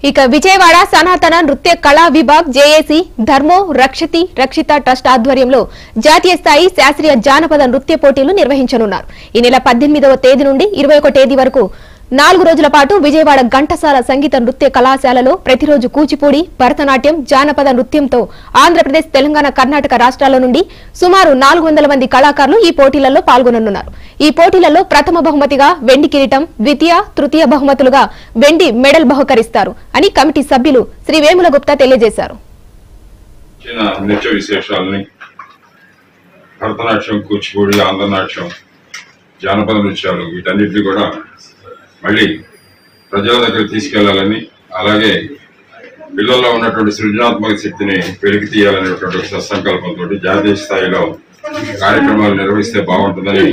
ఇక విజయవాడ సనాతన నృత్య కళా విభాగ్ జేఏసీ ధర్మో రక్షతి రక్షిత ట్రస్ట్ ఆధ్వర్యంలో జాతీయ స్థాయి శాస్త్రీయ జానపద నృత్య పోటీలు నిర్వహించనున్నారు ఈ నెల పద్దెనిమిదవ తేదీ నుండి ఇరవై ఒకటో తేదీ వరకు నాలుగు రోజుల పాటు విజయవాడ ఘంటసాల సంగీత నృత్య కళాశాలలో ప్రతిరోజు కూచిపూడి భరతనాట్యం జానపద నృత్యంతో ఆంధ్రప్రదేశ్ తెలంగాణ కర్ణాటక రాష్ట్రాల నుండి సుమారు నాలుగు వందల మంది కళాకారులు ఈ పోటీలలో పాల్గొననున్నారు ఈ పోటీలలో ప్రథమ బహుమతిగా వెండి కిరీటం ద్వితీయ తృతీయ బహుమతులుగా వెండి మెడల్ బహుకరిస్తారు అని కమిటీ సభ్యులు శ్రీ వేముల గుప్తా తెలియజేశారు చిన్న నృత్య విశేషాలని భరతనాట్యం కూచిపూడి ఆంధ్రనాట్యం జానపద నృత్యాలు వీటన్నిటిని కూడా మళ్ళీ ప్రజల దగ్గర తీసుకెళ్లాలని అలాగే పిల్లల్లో ఉన్నటువంటి సృజనాత్మక శక్తిని వెలికి తీయాలనేటువంటి ఒక సత్సంకల్పంతో జాతీయ స్థాయిలో కార్యక్రమాలు నిర్వహిస్తే బాగుంటుందని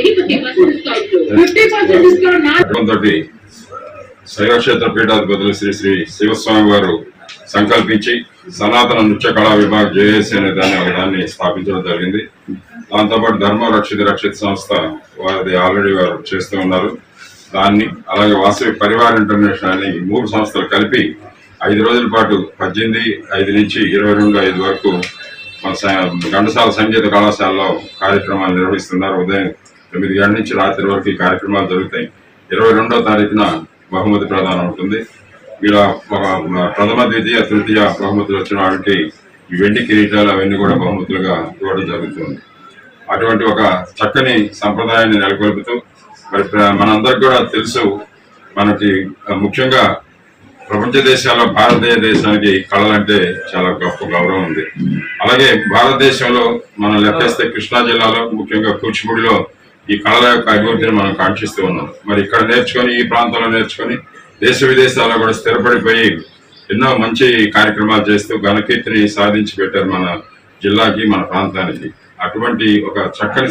తోటి శైవక్షేత్ర పీఠాధిపతులు శ్రీ శ్రీ శివస్వామి వారు సంకల్పించి సనాతన నృత్య కళా విభాగ్ జేఏసీ అనే దాన్ని ఒక దాన్ని స్థాపించడం జరిగింది దాంతోపాటు ధర్మ రక్షిత రక్షిత సంస్థ వారిది ఆల్రెడీ వారు చేస్తూ ఉన్నారు దాన్ని అలాగే వాసవి పరివార్ ఇంటర్నేషనల్ అని ఈ మూడు సంస్థలు కలిపి ఐదు రోజుల పాటు పద్దెనిమిది ఐదు నుంచి ఇరవై రెండు ఐదు వరకు మన స- ఘంటసాల సంగీత కళాశాలలో కార్యక్రమాలు నిర్వహిస్తున్నారు ఉదయం తొమ్మిది గంటల నుంచి రాత్రి వరకు ఈ కార్యక్రమాలు జరుగుతాయి ఇరవై రెండో తారీఖున బహుమతి ప్రదానం ఉంటుంది ఇలా ఒక ప్రథమ ద్వితీయ తృతీయ బహుమతులు వచ్చిన వారికి ఈ వెండి కిరీటాలు అవన్నీ కూడా బహుమతులుగా ఇవ్వడం జరుగుతుంది అటువంటి ఒక చక్కని సంప్రదాయాన్ని నెలకొల్పుతూ మరి ప్ర- మనందరికి కూడా తెలుసు మనకి ఆ, ముఖ్యంగా ప్రపంచ దేశాల్లో భారతీయ దేశానికి కళలంటే చాలా గొప్ప గౌరవం ఉంది అలాగే భారతదేశంలో మనం లెక్కేస్తే కృష్ణా జిల్లాలో ముఖ్యంగా కూచిపూడిలో ఈ కళల యొక్క అభివృద్ధిని మనం కాంక్షిస్తూ ఉన్నాం మరి ఇక్కడ నేర్చుకొని ఈ ప్రాంతంలో నేర్చుకొని దేశ విదేశాల్లో కూడా స్థిరపడిపోయి ఎన్నో మంచి కార్యక్రమాలు చేస్తూ ఘనకీర్తిని సాధించి పెట్టారు మన జిల్లాకి మన ప్రాంతానికి అటువంటి ఒక చక్కని